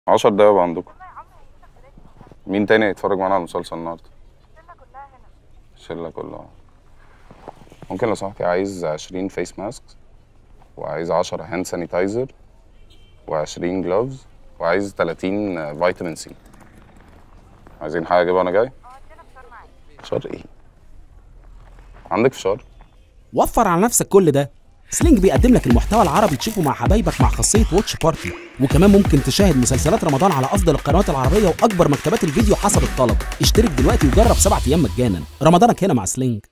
10 دقايق بقى عندكم مين تاني هيتفرج معانا على المسلسل النهارده الشله كلها ممكن لو سمحتي عايز 20 فيس ماسك وعايز 10 هاند سانيتايزر و20 جلوفز وعايز 30 فيتامين سي عايزين حاجه اجيبها وانا جاي فشار ايه عندك فشار وفر على نفسك كل ده سلينج بيقدم لك المحتوى العربي تشوفه مع حبايبك مع خاصية واتش بارتي وكمان ممكن تشاهد مسلسلات رمضان على أفضل القنوات العربية وأكبر مكتبات الفيديو حسب الطلب اشترك دلوقتي وجرب سبعة أيام مجانا رمضانك هنا مع سلينج